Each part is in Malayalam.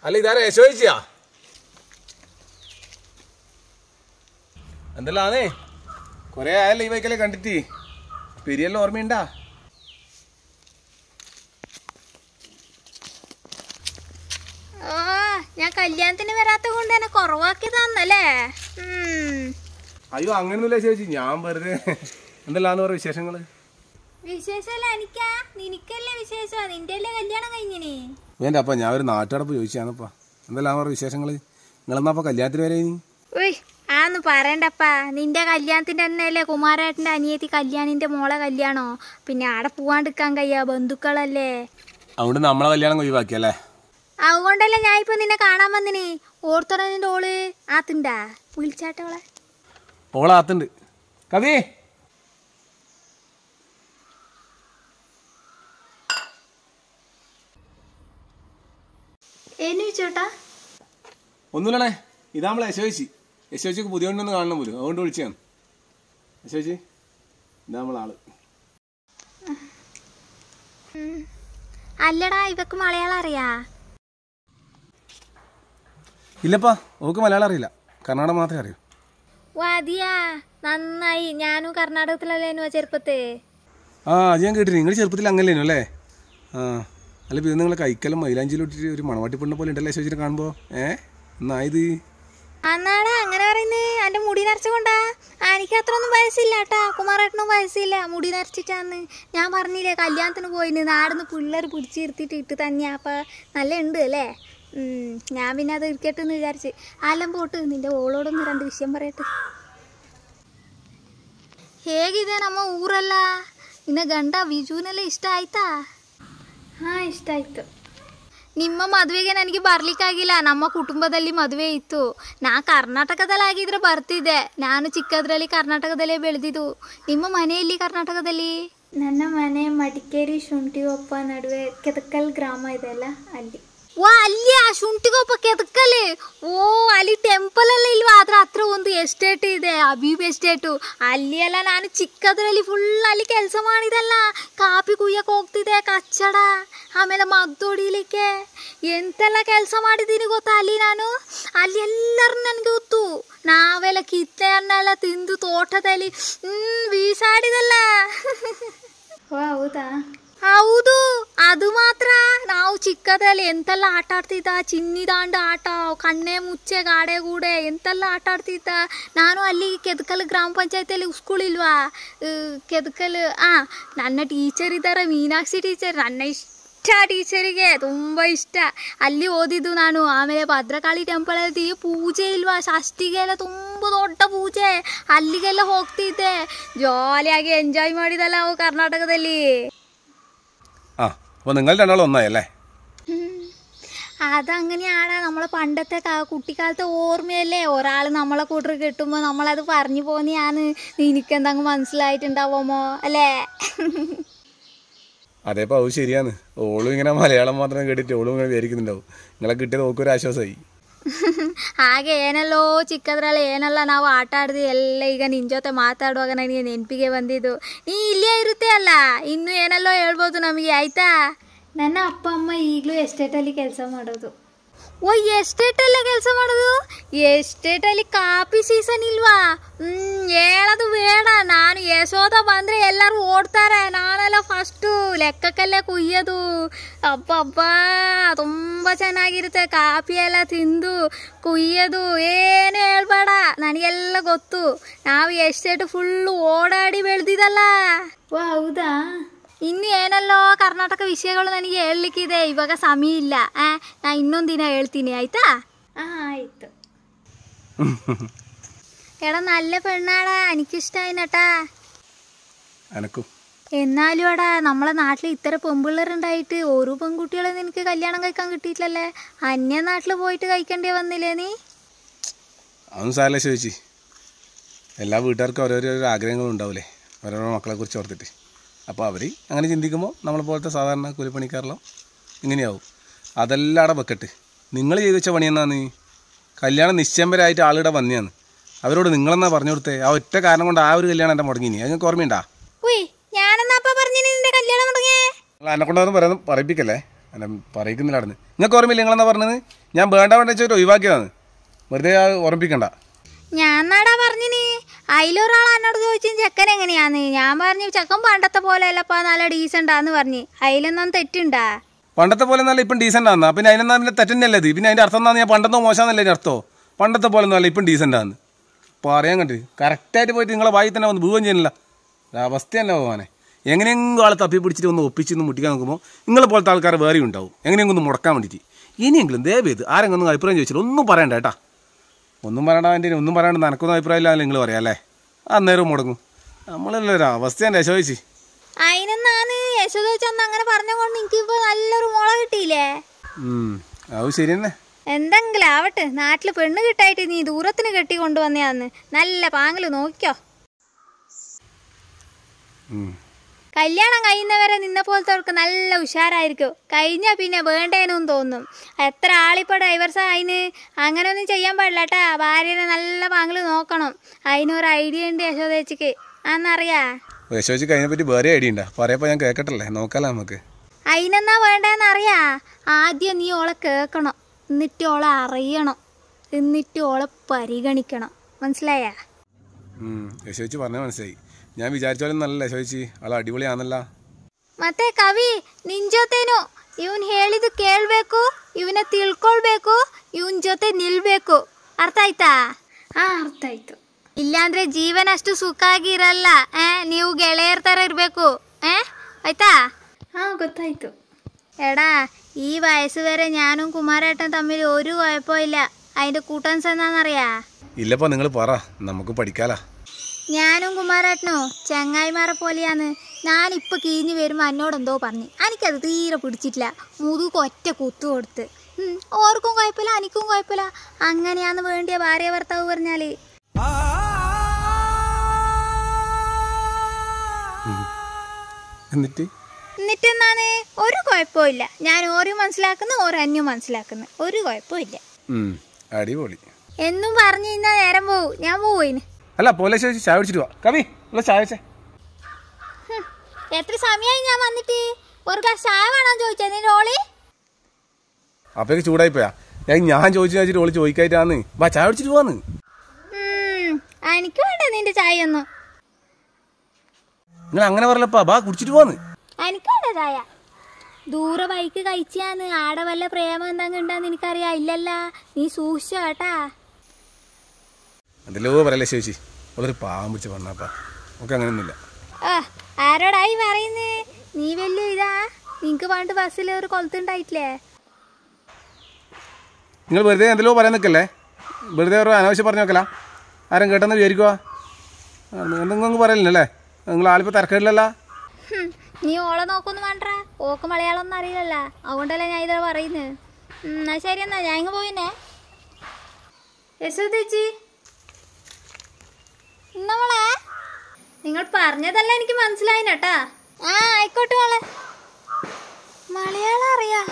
അല്ല ഇതാരാ യശോയിച്ചാ എന്തെല്ലാന്നേ കൊറേ ആയല്ലോ ഈ ബൈക്കല്ലേ കണ്ടിട്ട് പെരിയെല്ലാം ഓർമ്മയുണ്ടാ ഓ ഞാൻ കല്യാണത്തിന് വരാത്ത കൊണ്ട് തന്നെ കുറവാക്കിയതാന്നല്ലേ ഉം. അയ്യോ അങ്ങനെയൊന്നുമില്ല ചേച്ചി ഞാൻ വെറുതെ എന്തെല്ലാന്ന് പറ വിശേഷങ്ങള് വിശേഷമല്ല എനിക്കാ നിനക്കല്ലേ വിശേഷം നിന്റെ അല്ലേ കല്യാണം കഴിഞ്ഞിനി വേണ്ട അപ്പൊ ഞാൻ ഒരു നാട്ടുകടപ്പ് ചോദിച്ചാന്നപ്പാ എന്തെല്ലാം പറ വിശേഷങ്ങള് നിങ്ങളെന്നാ അപ്പൊ കല്യാണത്തിന് വരെ ഇനി ഉയ് ആന്ന് പറയണ്ടപ്പാ നിന്റെ കല്യാണത്തിന്റെ അന്നല്ലേ കുമാരേട്ടന്റെ അനിയത്തി കല്യാണിന്റെ മോളെ കല്യാണോ പിന്നെ ആടെ പോവാണ്ടിരിക്കാൻ കഴിയാ ബന്ധുക്കളല്ലേ അതുകൊണ്ട് നമ്മളെ കല്യാണം ഒഴിവാക്കിയല്ലേ അതുകൊണ്ടല്ലേ ഞാൻ ഇപ്പൊ നിന്നെ കാണാൻ വന്നിനി ഓർത്തറ നിന്റെ ഓള് ആത്തുണ്ടാ വിളിച്ചാട്ടവളെ ഓളാത്തുണ്ട് കവി ഏനു ചേട്ടാ ഒന്നുമില്ലണേ ഇതാ നമ്മളെ യശോചി യശോചിക്ക് പുതിയ ഒന്ന് കാണണം പോലും അതുകൊണ്ട് വിളിച്ചാണ് യശോചി ഇതാ നമ്മളാള് അല്ലടാ ഇവക്ക് മലയാളം അറിയാ ഇല്ലപ്പാ ഓക്ക് മലയാളം അറിയില്ല കർണാടക മാത്രമേ അറിയൂ വാദിയാ നന്നായി ഞാനും കർണാടകത്തിലല്ലേനു ചെറുപ്പത്ത് ആ അത് ഞാൻ കേട്ടില്ല നിങ്ങൾ ചെറുപ്പത്തിൽ അങ്ങനെയല്ലോ അല്ലേ ആ അല്ല പിന്നെ നിങ്ങൾ കൈക്കലും മൈലാഞ്ചിലും ഇട്ടിട്ട് ഒരു മണവാട്ടി പെണ്ണ പോലെ ഉണ്ടല്ലേ യശോചിനെ കാണുമ്പോൾ ഏ എന്നായത് അന്നാടാ അങ്ങനെ പറയുന്നേ എന്റെ മുടി നരച്ചുകൊണ്ടാ എനിക്ക് അത്ര ഒന്നും വയസ്സില്ല കേട്ടാ കുമാരേട്ടനും വയസ്സില്ല മുടി നരച്ചിട്ടാന്ന് ഞാൻ പറഞ്ഞില്ലേ കല്യാണത്തിന് പോയിന് നാടിന്ന് പിള്ളേർ പിടിച്ചിരുത്തിട്ട് ഇട്ട് തന്നെയാ അപ്പൊ നല്ല ഉണ്ട് അല്ലേ ഉം, ഞാൻ പിന്നെ അത് ഇരിക്കട്ടെ എന്ന് വിചാരിച്ച് ആലം പോട്ട് നിന്റെ ഓളോടൊന്ന് രണ്ട് വിഷയം പറയട്ടെ ಹೇಗಿದೆ ನಮ್ಮ ಊರೆಲ್ಲ ನಿನ್ನ ಗಂಡ ವಿಜುನೆಲ್ಲ ಇಷ್ಟ ಆಯ್ತಾ ಹಾ ಇಷ್ಟ ಆಯ್ತು ನಿಮ್ಮ ಮದುವೆಗೆ ನನಗೆ ಬರ್ಲಿಕ್ಕಾಗಿಲ್ಲ ನಮ್ಮ ಕುಟುಂಬದಲ್ಲಿ ಮದುವೆ ಇತ್ತು ನಾ ಕರ್ನಾಟಕದಲ್ಲಿ ಆಗಿದ್ರೆ ಬರ್ತಿದ್ದೆ ನಾನು ಚಿಕ್ಕದ್ರಲ್ಲಿ ಕರ್ನಾಟಕದಲ್ಲೇ ಬೆಳೆದಿದ್ದು ನಿಮ್ಮ ಮನೆಯಲ್ಲಿ ಕರ್ನಾಟಕದಲ್ಲಿ ನನ್ನ ಮನೆ ಮಡಿಕೇರಿ ಶುಂಠಿಗೊಪ್ಪ ನಡುವೆ ಕೆದಕಲ್ ಗ್ರಾಮ ಇದೆಯಲ್ಲ ಅಲ್ಲಿ ವಾ ಅಲ್ಲಿ ಆ ಶುಂಠಿಗೊಪ್ಪ ಕೆದಕಲ್ಲಿ ಓ ಅಲ್ಲಿ ಟೆಂಪಲ್ ಎಲ್ಲ ಇಲ್ವಾ ಅದ್ರ ಹತ್ರ ಒಂದು ಎಸ್ಟೇಟ್ ಇದೆ ಅಬೀಬ್ ಎಸ್ಟೇಟು ಅಲ್ಲಿ ಎಲ್ಲ ನಾನು ಚಿಕ್ಕದ್ರಲ್ಲಿ ಫುಲ್ ಅಲ್ಲಿ ಕೆಲಸ ಮಾಡಿದಲ್ಲ ಕಾಪಿ ಕುಯ್ಯಕ್ಕೆ ಹೋಗ್ತಿದ್ದೆ ಕಚ್ಚಡ ಆಮೇಲೆ ಮದ್ದು ಹೊಡಿಲಿಕ್ಕೆ ಎಂತೆಲ್ಲ ಕೆಲಸ ಮಾಡಿದ್ದೀನಿ ಗೊತ್ತಾ ಅಲ್ಲಿ ನಾನು ಅಲ್ಲಿ ಎಲ್ಲರೂ ನನಗೆ ಗೊತ್ತು ನಾವೆಲ್ಲ ಕಿತ್ತೆ ಹಣ್ಣೆಲ್ಲ ತಿಂದು ತೋಟದಲ್ಲಿ ಹ್ಮ್ ಬೀಸಾಡಿದಲ್ಲ ಹೌದಾ ಹೌದು ಅದು ಮಾತ್ರ ನಾವು ಚಿಕ್ಕದಲ್ಲಿ ಎಂತೆಲ್ಲ ಆಟ ಆಡ್ತಿದ್ದ ಚಿನ್ನಿ ದಾಂಡು ಆಟ ಕಣ್ಣೆ ಮುಚ್ಚೆ ಗಾಡೆ ಗೂಡೆ ಎಂತೆಲ್ಲ ಆಟ ಆಡ್ತಿದ್ದ ನಾನು ಅಲ್ಲಿ ಕೆದಕಲ್ ಗ್ರಾಮ ಪಂಚಾಯತಿಯಲ್ಲಿ ಸ್ಕೂಲ್ ಇಲ್ವಾ ಕೆದಕಲ್ ಆ ನನ್ನ ಟೀಚರ್ ಇದ್ದಾರೆ ಮೀನಾಕ್ಷಿ ಟೀಚರ್ ನನ್ನ ಇಷ್ಟ ಟೀಚರಿಗೆ ತುಂಬ ಇಷ್ಟ ಅಲ್ಲಿ ಓದಿದ್ದು ನಾನು ಆಮೇಲೆ ಭದ್ರಕಾಳಿ ಟೆಂಪಲಲ್ಲಿ ಪೂಜೆ ಇಲ್ವಾ ಷಷ್ಠಿಗೆಲ್ಲ ತುಂಬ ದೊಡ್ಡ ಪೂಜೆ ಅಲ್ಲಿಗೆಲ್ಲ ಹೋಗ್ತಿದ್ದೆ ಜಾಲಿಯಾಗಿ ಎಂಜಾಯ್ ಮಾಡಿದಲ್ಲ ನಾವು കർണാടകದಲ್ಲಿ ആ അപ്പോൾ നിങ്ങൾ രണ്ടാളും ഒന്നായല്ലേ അതങ്ങനെയാണ് നമ്മളെ പണ്ടത്തെ കാ- കുട്ടിക്കാലത്തെ ഓർമ്മയല്ലേ ഒരാൾ നമ്മളെ കൂട്ടർ കിട്ടുമ്പോൾ നമ്മളത് പറഞ്ഞു പോന്നെയാണ് നിനക്കെന്തെങ്കിലും മനസ്സിലായിട്ടുണ്ടാവുമോ അല്ലേ അതേ അപ്പോൾ അത് ശരിയാണ് ഓളും ഇങ്ങനെ മലയാളം മാത്രം കേട്ടിട്ട് ഓളും ഇങ്ങനെ വിചാരിക്കുന്നുണ്ടാവും നിങ്ങളെ കിട്ടിയത് ഓക്കൊരു ആശ്വാസമായി ಹಾಗೆ ಏನೆಲ್ಲೋ ಚಿಕ್ಕದ್ರಲ್ಲಿ ಏನೆಲ್ಲ ನಾವು ಆಟ ಆಡಿದ್ವಿ ಎಲ್ಲ ಈಗ ನಿನ್ನ ಜೊತೆ ಮಾತಾಡುವಾಗ ನನಗೆ ನೆನಪಿಗೆ ಬಂದಿದ್ದು ನೀ ಇಲ್ಲೇ ಇರುತ್ತೆ ಅಲ್ಲ ಇನ್ನೂ ಏನೆಲ್ಲೋ ಹೇಳ್ಬೋದು ನಮಗೆ ಆಯ್ತಾ ನನ್ನ ಅಪ್ಪ ಅಮ್ಮ ಈಗಲೂ ಎಸ್ಟೇಟಲ್ಲಿ ಕೆಲಸ ಮಾಡೋದು ಓ ಎಸ್ಟೇಟಲ್ಲೇ ಕೆಲಸ ಮಾಡೋದು ಎಸ್ಟೇಟಲ್ಲಿ ಕಾಫಿ ಸೀಸನ್ ಇಲ್ವಾ ಹ್ಮ್ ಹೇಳೋದು ಬೇಡ ನಾನು ಯಶೋದ ಬಂದರೆ ಎಲ್ಲರೂ ಓಡ್ತಾರೆ ನಾನೆಲ್ಲ ಫಸ್ಟು ಲೆಕ್ಕಕ್ಕಲ್ಲೇ ಕುಯ್ಯೋದು ಅಬ್ಬಬ್ಬ ತುಂಬ ಚೆನ್ನಾಗಿರುತ್ತೆ ಕಾಫಿ ಎಲ್ಲ ತಿಂದು ಕುಯ್ಯೋದು ಏನು ಹೇಳ್ಬೇಡ ನನಗೆಲ್ಲ ಗೊತ್ತು ನಾವು ಎಸ್ಟೇಟ್ ಫುಲ್ಲು ಓಡಾಡಿ ಬೆಳೆದಿದ್ದಲ್ಲ ಓ ಹೌದಾ ಇನ್ನು ಏನಲ್ಲೋ ಕರ್ನಾಟಕ ವಿಷಯಗಳು ನನಗೆ ಹೇಳಲಿಕ್ಕಿದೆ ಇವಾಗ ಸಮಯ ಇಲ್ಲ ಆ, ನಾ ಇನ್ನೊಂದು ದಿನ ಹೇಳ್ತೀನಿ ಆಯ್ತಾ ആയിട്ട് എടാ നല്ല പെണ്ണാടാ എനിക്കിഷ്ടായിനട്ടാ എനക്കും എന്നാലും എടാ നമ്മളെ നാട്ടിൽ ഇത്ര പെമ്പിള്ളേരുണ്ടായിട്ട് ഓരോ പെൺകുട്ടികളെ നിനക്ക് കല്യാണം കഴിക്കാൻ കിട്ടിയിട്ടില്ലല്ലേ അന്യ നാട്ടിൽ പോയിട്ട് കഴിക്കേണ്ടി വന്നില്ലേ നീ അതൊന്നും സാരല്ല ചോദിച്ചി എല്ലാ വീട്ടുകാർക്കും ഓരോരോ ആഗ്രഹങ്ങളും ഉണ്ടാവില്ലേ ഓരോരോ മക്കളെ കുറിച്ച് ഓർത്തിട്ട് അപ്പോൾ അവർ അങ്ങനെ ചിന്തിക്കുമ്പോൾ നമ്മളെ പോലത്തെ സാധാരണ കൂലിപ്പണിക്കാരെല്ലാം ഇങ്ങനെയാവും അതെല്ലാം അവിടെ വെക്കട്ട് നിങ്ങൾ ചെയ്തു വെച്ച പണി എന്നാന്ന് കല്യാണം നിശ്ചയംബരമായിട്ട് ആളുടെ വന്നെയാണ് അവരോട് നിങ്ങളെന്നാ പറഞ്ഞു കൊടുത്തേ ആ ഒറ്റ കാരണം കൊണ്ട് ആ ഒരു കല്യാണം എൻ്റെ മുടങ്ങിനി അത് നിങ്ങൾക്ക് ഓർമ്മയുണ്ടാ ഉയ് ഞാനെന്നാ അപ്പ പറഞ്ഞു നിന്റെ കല്യാണം തുടങ്ങിയേ നിങ്ങൾ എന്നെ കൊണ്ടൊന്നും പറയാൻ പറയിപ്പിക്കല്ലേ അല്ല പറയിക്കുന്നില്ല നടന്ന് നിങ്ങൾക്ക് ഓർമ്മയില്ല നിങ്ങളെന്നാ പറഞ്ഞത് ഞാൻ വേണ്ട വേണ്ട വെച്ചിട്ട് ഒഴിവാക്കിയതാണ് വെറുതെ ആ ഓർമ്മിപ്പിക്കണ്ട ഞാൻ നാടാ പറഞ്ഞിനി അതിലൊരാൾ എന്നോട് ചോദിച്ചു ചെക്കൻ എങ്ങനെയാന്ന് ഞാൻ പറഞ്ഞു ചെക്കൻ പണ്ടത്തെ പോലെ അല്ലപ്പാ നല്ല ഡീസൻ്റാന്ന് പറഞ്ഞ് അതിലൊന്നും തെറ്റുണ്ടാ പണ്ടത്തെ പോലെ നല്ല ഇപ്പം ഡീസൻ്റ് ആണ് പിന്നെ അതിനെന്നാ പിന്നെ തെറ്റന്നെയല്ലേ ഇത് പിന്നെ അതിൻ്റെ അർത്ഥം എന്താ ഞാൻ പണ്ടത്തെ മോശമെന്നല്ലേ അതിൻ്റെ അർത്ഥമോ പണ്ടത്തെ പോലെ ഒന്നും അല്ല ഇപ്പം ഡീസൻ്റ് ആണ് പറയാൻ കണ്ട് കറക്റ്റായിട്ട് പോയിട്ട് നിങ്ങളെ വായി തന്നെ വന്ന് വീഴുകയും ചെയ്യുന്നില്ല അവസ്ഥ തന്നെ പോകാനെ എങ്ങനെയെങ്കിലും ആളെ തപ്പി പിടിച്ചിട്ട് ഒന്ന് ഒപ്പിച്ചൊന്ന് മുട്ടിക്കാൻ നോക്കുമ്പോൾ നിങ്ങളെ പോലത്തെ ആൾക്കാർ വേറെ ഉണ്ടാവും എങ്ങനെയെങ്കിലും ഒന്ന് മുടക്കാൻ വേണ്ടിയിട്ട് ഇനിയെങ്കിലും ദയവേത് ആരെങ്കിലും ഒന്നും അഭിപ്രായം ചോദിച്ചില്ല ഒന്നും പറയണ്ട കേട്ടാ ഒന്നും പറയണ്ട എൻ്റെ ഒന്നും പറയാണ്ട് നിനക്കൊന്നും അഭിപ്രായം ഇല്ല നിങ്ങൾ പറയാം അല്ലേ അന്നേരം മുടങ്ങും നമ്മളല്ല ഒരു അവസ്ഥ എൻ്റെ ചോദിച്ചു അതിനെന്നാണ് യശോദ ചെന്ന് അങ്ങനെ പറഞ്ഞുകൊണ്ട് എനിക്കിപ്പോ നല്ലൊരു മുള കിട്ടിയില്ലേ അത് ശരി തന്നെ എന്തെങ്കിലും ആവട്ടെ നാട്ടില് പെണ്ണ് കിട്ടായിട്ട് നീ ദൂരത്തിന് കെട്ടി കൊണ്ടുവന്നയാന്ന് നല്ല പാങ്ങില് നോക്കിക്കോ ഉം. കല്യാണം കഴിയുന്നവരെ നിന്നെ പോലത്തെ നല്ല ഉഷാറായിരിക്കും കഴിഞ്ഞാൽ പിന്നെ വേണ്ടേനും തോന്നും എത്ര ആളിപ്പോൾ ഡൈവേഴ്സ് അതിന് അങ്ങനെയൊന്നും ചെയ്യാൻ പാടില്ല കേട്ടാ ഭാര്യനെ നല്ല പാങ്ങില് നോക്കണം അതിനൊരു ഐഡിയ ഉണ്ട് യശോദേച്ചിക്ക് അന്നറിയാ യശോച്ചിക്ക് അതിനെപ്പറ്റി വേറെ ഐഡിയ ഉണ്ടാ പറയപ്പോൾ ഞാൻ കേൾക്കട്ടല്ലേ നോക്കാലോ നമുക്ക് അതിനെന്നാ വേണ്ടതെന്ന് അറിയാ ആദ്യം നീ ഓളെ കേൾക്കണം എന്നിട്ട് ഓളെ അറിയണം എന്നിട്ട് ഓളെ പരിഗണിക്കണം മനസ്സിലായാ ഉം. യശോച്ചി പറഞ്ഞാൽ മനസ്സിലായി ഞാൻ വിചാരിച്ച പോലെ നല്ല യശോച്ചി ಆಳ ಅಡಿಪೊಳಿಯಾನಲ್ಲ ಮತ್ತೆ ಕವಿ ನಿನ್ ಜೊತೆನು ಇವನ್ ಹೇಳಿದ್ದು ಕೇಳ್ಬೇಕು ಇವನ ತಿಳ್ಕೊಳ್ಬೇಕು ಇವನ್ ಜೊತೆ ನಿಲ್ಬೇಕು ಅರ್ಥ ಆಯ್ತಾ ಹಾ ಅರ್ಥ ಆಯ್ತು ಇಲ್ಲಾಂದ್ರೆ ಜೀವನ ಅಷ್ಟು ಸುಖ ಆಗಿರಲ್ಲ ಆ, ನೀವು ಗೆಳೆಯರ ಥರ ಇರಬೇಕು ಆಯ್ತಾ ಹಾ ಗೊತ್ತಾಯ್ತು എടാ ഈ വയസ്സ് വരെ ഞാനും കുമാരേട്ടൻ തമ്മിൽ ഒരു കുഴപ്പമില്ല അതിന്റെ കൂട്ടൻസ് എന്നാന്നറിയാ ഇല്ലപ്പോ നിങ്ങൾ പറ നമുക്ക് പഠിക്കാലാ ഞാനും കുമാരേട്ടനോ ചങ്ങായിമാരെ പോലെയാന്ന് ഞാനിപ്പോൾ കീഞ്ഞ് വരുമ്പോൾ എന്നോടെന്തോ പറഞ്ഞു എനിക്കത് തീരെ പിടിച്ചിട്ടില്ല മുതുക്ക് ഒറ്റ കുത്തു കൊടുത്ത് ഉം, ഓർക്കും കുഴപ്പമില്ല എനിക്കും കുഴപ്പമില്ല അങ്ങനെയാന്ന് വേണ്ടിയ ഭാര്യ ഭർത്താവ് പറഞ്ഞാൽ എന്നിട്ട് എന്നിട്ടെന്നാണ് ഒരു കുഴപ്പമില്ല ഞാൻ ഓരോ മനസ്സിലാക്കുന്നു ഓരോ അന്യം മനസ്സിലാക്കുന്നു ഒരു കുഴപ്പമില്ല ഉം, അടിപൊളി എന്നും പറഞ്ഞു കഴിഞ്ഞാൽ നേരം പോവും ഞാൻ പോയിന് അല്ല പോലെ ചോദിച്ചു ചായ കുടിച്ചിട്ട് വാ കവി ഉള്ള ചായ വെച്ചേ എത്ര സമയമായി ഞാൻ വന്നിട്ട് ഒരു ഗ്ലാസ് ചായ വേണോ ചോദിച്ചത് നിന്റെ ഓളി അപ്പൊക്കെ ചൂടായി പോയാ ഞാൻ ഞാൻ ചോദിച്ചു ചോദിച്ചിട്ട് ഓള് ചോദിക്കായിട്ടാന്ന് വാ ചായ കുടിച്ചിട്ട് പോവാന്ന് ഉം, എനിക്ക് വേണ്ട നിന്റെ ചായ ഒന്നും നിങ്ങൾ അങ്ങനെ പറയലപ്പാ ബാ കുടിച്ചിട്ട് പോവാന്ന് എനിക്കാണ് ചായ ദൂരെ ബൈക്ക് കഴിച്ചാന്ന് ആടെ വല്ല പ്രേമം എന്തെങ്കിലും ഉണ്ടെന്ന് എനിക്കറിയാം ഇല്ലല്ല നീ സൂക്ഷിച്ചോ കേട്ടാ എന്തെല്ലോ പറയല്ലേ ചേച്ചി അവളൊരു പാവം പിടിച്ച് പറഞ്ഞാപ്പാ നമുക്ക് അങ്ങനെയൊന്നുമില്ല ആ ആരോടായി പറയുന്നേ നീ വലിയ ഇതാ നിനക്ക് പണ്ട് ബസ്സിൽ ഒരു കൊളുത്തുണ്ടായിട്ടില്ലേ നിങ്ങൾ വെറുതെ എന്തെല്ലോ പറയാൻ നിൽക്കല്ലേ വെറുതെ ഒരു അനാവശ്യം പറഞ്ഞു നോക്കല ആരും കേട്ടെന്ന് വിചാരിക്കുവാ എന്തെങ്കിലും പറയലല്ലേ നിങ്ങൾ ആളിപ്പോൾ തിരക്കില്ലല്ലോ ഹും, നീ ഓളെ നോക്കൊന്നും വേണ്ട ഓക്ക് മലയാളം ഒന്നും അറിയില്ലല്ല അതുകൊണ്ടല്ലേ ഞാൻ ഇതാ പറയുന്നത് എന്നാ ശരി എന്നാ ഞാൻ ഇങ്ങ് പോയിന്നെ യശോദേച്ചി നമ്മളെ നിങ്ങൾ പറഞ്ഞതല്ല എനിക്ക് മനസ്സിലായി കേട്ടാ ആ ആയിക്കോട്ടെ മോളെ മലയാളം അറിയാ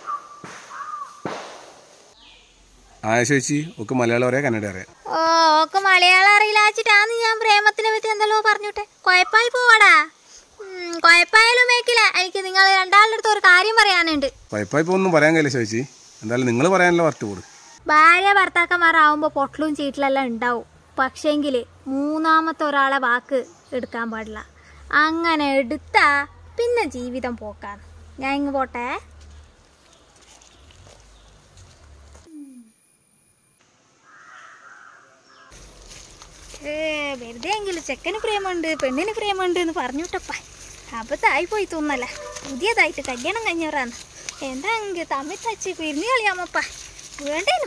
ആ ചേച്ചി ഒക്കെ മലയാളം അറിയാം കന്നഡ അറിയാം ഓ ഓക്ക് മലയാളം അറിയില്ല വെച്ചിട്ടാന്ന് ഞാൻ പ്രേമത്തിനെ പറ്റി എന്തല്ലോ പറഞ്ഞോട്ടെ കുഴപ്പമായി പോവാടാ ഉം, കുഴപ്പമായാലും മേക്കില്ല എനിക്ക് നിങ്ങൾ രണ്ടാളുടെ അടുത്ത് ഒരു കാര്യം പറയാനുണ്ട് പൈപ്പായി ഇപ്പോൾ ഒന്നും പറയാൻ കഴിയില്ല ചേച്ചി എന്തായാലും നിങ്ങൾ പറയാനല്ലോ വർത്ത് കൂടും ഭാര്യ ഭർത്താക്കന്മാരാവുമ്പോൾ പൊട്ടലും ചീറ്റിലെല്ലാം ഉണ്ടാവും പക്ഷേങ്കിൽ മൂന്നാമത്തെ ഒരാളെ വാക്ക് എടുക്കാൻ പാടില്ല അങ്ങനെ എടുത്താ പിന്നെ ജീവിതം പോക്കാണ് ഞാൻ ഇങ്ങ് പോട്ടെ ഏ, വെറുതെ എങ്കിലും ചെക്കന് പ്രേമുണ്ട് പെണ്ണിന് പ്രേമുണ്ട് എന്ന് പറഞ്ഞുവിട്ടപ്പ അബദ്ധമായി പോയി തോന്നല്ല പുതിയതായിട്ട് കല്യാണം കഴിഞ്ഞവരാണ് എന്താണെങ്കിൽ തമ്മിൽ തച്ച് പിരിഞ്ഞു കളിയാമപ്പ വേണ്ടേനു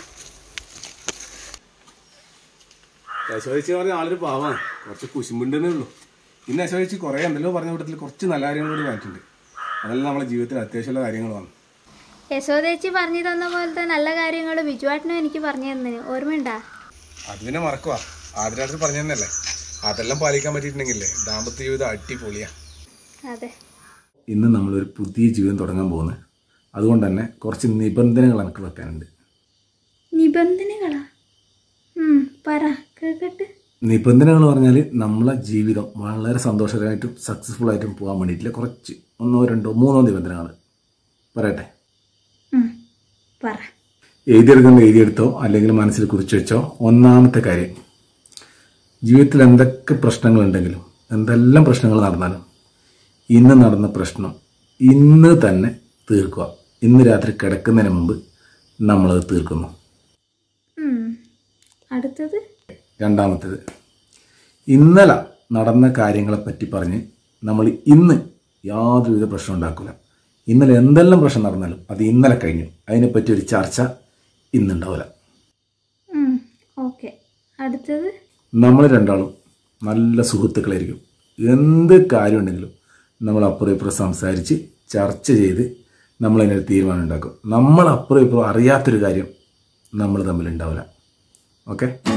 യശോദിച്ച് പറഞ്ഞ ആളൊരു പാവാണ് കുറച്ച് കുശുമ്പുണ്ടെന്നേ ഉള്ളൂ പിന്നെ യശോദിച്ച് കുറേ എന്തെല്ലോ പറഞ്ഞ കൂട്ടത്തിൽ കുറച്ച് നല്ല കാര്യങ്ങൾ കൂടി മാറ്റിയിട്ടുണ്ട് അതെല്ലാം നമ്മുടെ ജീവിതത്തിൽ അത്യാവശ്യമുള്ള കാര്യങ്ങളാണ് യശോദേച്ചി പറഞ്ഞു തന്ന പോലത്തെ നല്ല കാര്യങ്ങൾ ബിജുവാട്ടിനും എനിക്ക് പറഞ്ഞു തന്നിന് ഓർമ്മയുണ്ടാ അത് പിന്നെ മറക്കുവാ ആദ്യരാത്രി പറഞ്ഞു തന്നെയല്ലേ അതെല്ലാം പാലിക്കാൻ പറ്റിയിട്ടുണ്ടെങ്കിലേ ദാമ്പത്യ ജീവിതം അടിപൊളിയാ അതെ ഇന്ന് നമ്മളൊരു പുതിയ ജീവിതം തുടങ്ങാൻ പോകുന്നത് അതുകൊണ്ട് തന്നെ കുറച്ച് നിബന്ധനകൾ എനിക്ക് വെക്കാനുണ്ട് നിബന്ധനകളാ ഉം, പറ കേക്കട്ട് നിബന്ധനകൾ പറഞ്ഞാൽ നമ്മളെ ജീവിതം വളരെ സന്തോഷകരമായിട്ടും സക്സസ്ഫുൾ ആയിട്ടും പോകാൻ വേണ്ടിയിട്ടുള്ള കുറച്ച് ഒന്നോ രണ്ടോ മൂന്നോ നിബന്ധനകൾ പറയട്ടെ പറ എഴുതിയെടുക്കുന്ന എഴുതിയെടുത്തോ അല്ലെങ്കിൽ മനസ്സിൽ കുറിച്ച് വെച്ചോ ഒന്നാമത്തെ കാര്യം ജീവിതത്തിൽ എന്തൊക്കെ പ്രശ്നങ്ങളുണ്ടെങ്കിലും എന്തെല്ലാം പ്രശ്നങ്ങൾ നടന്നാലും ഇന്ന് നടന്ന പ്രശ്നം ഇന്ന് തന്നെ തീർക്കുക ഇന്ന് രാത്രി കിടക്കുന്നതിന് മുമ്പ് നമ്മളത് തീർക്കുന്നു ഉം. അടുത്തത് രണ്ടാമത്തേത് ഇന്നലെ നടന്ന കാര്യങ്ങളെപ്പറ്റി പറഞ്ഞ് നമ്മൾ ഇന്ന് യാതൊരുവിധ പ്രശ്നം ഉണ്ടാക്കില്ല ഇന്നലെ എന്തെല്ലാം പ്രശ്നം നടന്നാലും അത് ഇന്നലെ കഴിഞ്ഞു അതിനെപ്പറ്റി ഒരു ചർച്ച ഇന്നുണ്ടാവില്ല ഓക്കെ അടുത്തത് നമ്മൾ രണ്ടാളും നല്ല സുഹൃത്തുക്കളായിരിക്കും എന്ത് കാര്യമുണ്ടെങ്കിലും നമ്മൾ അപ്പുറം ഇപ്പുറം സംസാരിച്ച് ചർച്ച ചെയ്ത് നമ്മൾ അതിനൊരു തീരുമാനം ഉണ്ടാക്കും നമ്മൾ അപ്പുറം ഇപ്പുറം അറിയാത്തൊരു കാര്യം നമ്മൾ തമ്മിൽ ഉണ്ടാവില്ല ഓക്കെ